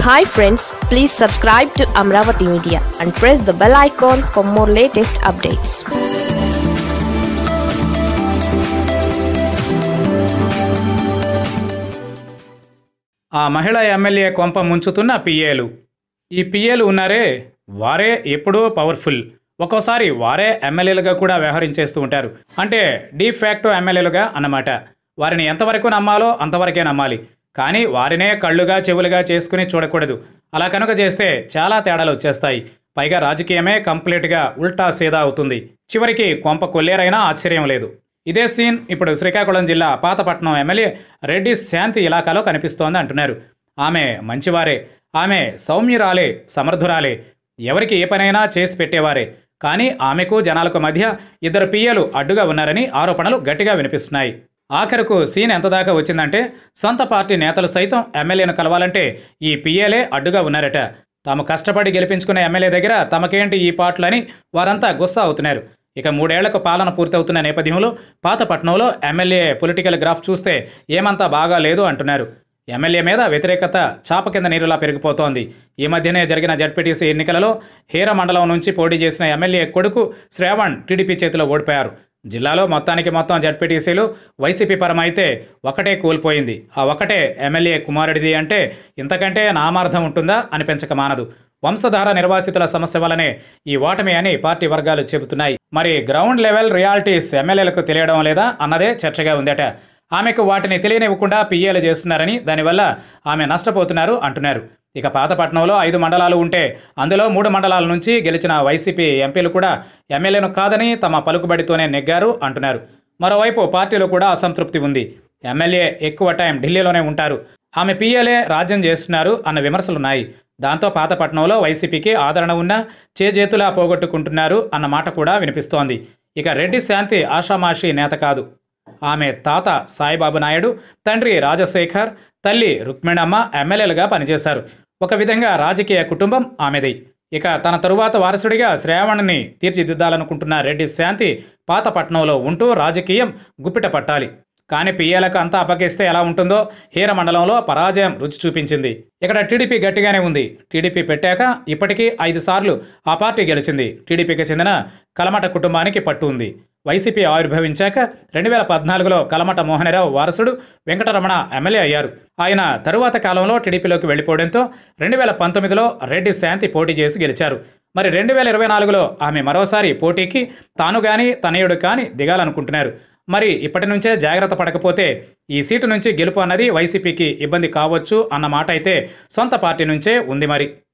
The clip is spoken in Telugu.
hi friends please subscribe to Amaravati media and press the bell icon for more latest updates ఆ మహిళా ఎమ్మెల్యే కొంప ముంచుతున్న పిఏలు ఈ పిఏలు ఉన్నారే వారే ఎప్పుడూ పవర్ఫుల్ ఒక్కోసారి వారే ఎమ్మెల్యేలుగా కూడా వ్యవహరించేస్తూ ఉంటారు అంటే డీ ఫ్యాక్టో ఎమ్మెల్యేలుగా అన్నమాట వారిని ఎంతవరకు నమ్మాలో అంతవరకే నమ్మాలి కానీ వారినే కళ్ళుగా చెవులుగా చేసుకుని చూడకూడదు అలా కనుక చేస్తే చాలా తేడాలు వచ్చేస్తాయి పైగా రాజకీయమే కంప్లీట్గా ఉల్టా సీదా అవుతుంది చివరికి కొంప కొల్లేరైనా ఆశ్చర్యం లేదు ఇదే సీన్ ఇప్పుడు శ్రీకాకుళం జిల్లా పాతపట్నం ఎమ్మెల్యే రెడ్డి శాంతి ఇలాకాలో కనిపిస్తోంది అంటున్నారు ఆమె మంచివారే ఆమె సౌమ్యురాలే సమర్థురాలే ఎవరికి ఏ పనైనా చేసి పెట్టేవారే కానీ ఆమెకు జనాలకు మధ్య ఇద్దరు పియ్యలు అడ్డుగా ఉన్నారని ఆరోపణలు గట్టిగా వినిపిస్తున్నాయి ఆఖరుకు సీన్ ఎంత దాకా వచ్చిందంటే సొంత పార్టీ నేతలు సైతం ఎమ్మెల్యేను కలవాలంటే ఈ పిఏలే అడ్డుగా ఉన్నారట తాము కష్టపడి గెలిపించుకున్న ఎమ్మెల్యే దగ్గర తమకేంటి ఈ పాటలని వారంతా గుస్సా అవుతున్నారు ఇక మూడేళ్లకు పాలన పూర్తవుతున్న నేపథ్యంలో పాతపట్నంలో ఎమ్మెల్యే పొలిటికల్ గ్రాఫ్ చూస్తే ఏమంతా బాగా లేదు అంటున్నారు ఎమ్మెల్యే మీద వ్యతిరేకత చాప కింద నీరులా పెరిగిపోతోంది ఈ మధ్యనే జరిగిన జడ్పీటీసీ ఎన్నికలలో హీర మండలం నుంచి పోటీ చేసిన ఎమ్మెల్యే కొడుకు శ్రావణ్ టీడీపీ చేతిలో ఓడిపోయారు జిల్లాలో మొత్తానికి మొత్తం జడ్పీటీసీలు వైసీపీ పరమైతే ఒకటే కూలిపోయింది ఆ ఒకటే ఎమ్మెల్యే కుమారుడిది అంటే ఇంతకంటే నామార్థం ఉంటుందా అనిపించక మానదు వంశధార నిర్వాసితుల సమస్య వల్లనే ఈ ఓటమి అని పార్టీ వర్గాలు చెబుతున్నాయి మరి గ్రౌండ్ లెవెల్ రియాలిటీస్ ఎమ్మెల్యేలకు తెలియడం లేదా అన్నదే చర్చగా ఉందట ఆమెకు వాటిని తెలియనివ్వకుండా పిఏలు చేస్తున్నారని దానివల్ల ఆమె నష్టపోతున్నారు అంటున్నారు ఇక పాతపట్నంలో ఐదు మండలాలు ఉంటే అందులో మూడు మండలాల నుంచి గెలిచిన వైసీపీ ఎంపీలు కూడా ఎమ్మెల్యేను కాదని తమ పలుకుబడితోనే నెగ్గారు అంటున్నారు మరోవైపు పార్టీలో కూడా అసంతృప్తి ఉంది ఎమ్మెల్యే ఎక్కువ టైం ఢిల్లీలోనే ఉంటారు ఆమె పిఏలే రాజ్యం చేస్తున్నారు అన్న విమర్శలున్నాయి దాంతో పాతపట్నంలో వైసీపీకి ఆదరణ ఉన్నా చేజేతులా పోగొట్టుకుంటున్నారు అన్న మాట కూడా వినిపిస్తోంది ఇక రెడ్డి శాంతి ఆషామాషి నేత కాదు ఆమె తాత సాయిబాబు నాయుడు తండ్రి రాజశేఖర్ తల్లి రుక్మిణమ్మ ఎమ్మెల్యేలుగా పనిచేశారు ఒక విధంగా రాజకీయ కుటుంబం ఆమెది ఇక తన తరువాత వారసుడిగా శ్రావణ్ని తీర్చిదిద్దాలనుకుంటున్న రెడ్డి శాంతి పాతపట్నంలో ఉంటూ రాజకీయం గుప్పిట పట్టాలి కానీ పిఏలకు అంతా అప్పగిస్తే ఎలా ఉంటుందో హీర మండలంలో పరాజయం రుచి చూపించింది ఇక్కడ టీడీపీ గట్టిగానే ఉంది టీడీపీ పెట్టాక ఇప్పటికీ ఐదు సార్లు ఆ పార్టీ గెలిచింది టీడీపీకి చెందిన కలమట కుటుంబానికి పట్టు ఉంది వైసీపీ ఆవిర్భవించాక రెండు వేల పద్నాలుగులో కలమట మోహనరావు వారసుడు వెంకటరమణ ఎమ్మెల్యే అయ్యారు ఆయన తరువాత కాలంలో టీడీపీలోకి వెళ్ళిపోవడంతో రెండు వేల పంతొమ్మిదిలో రెడ్డి శాంతి పోటీ చేసి గెలిచారు మరి రెండు వేల ఇరవై నాలుగులో ఆమె మరోసారి పోటీకి తాను కానీ తనయుడు కానీ దిగాలనుకుంటున్నారు మరి ఇప్పటి నుంచే జాగ్రత్త పడకపోతే ఈ సీటు నుంచి గెలుపు అన్నది వైసీపీకి ఇబ్బంది కావచ్చు అన్న మాట అయితే సొంత పార్టీ నుంచే ఉంది మరి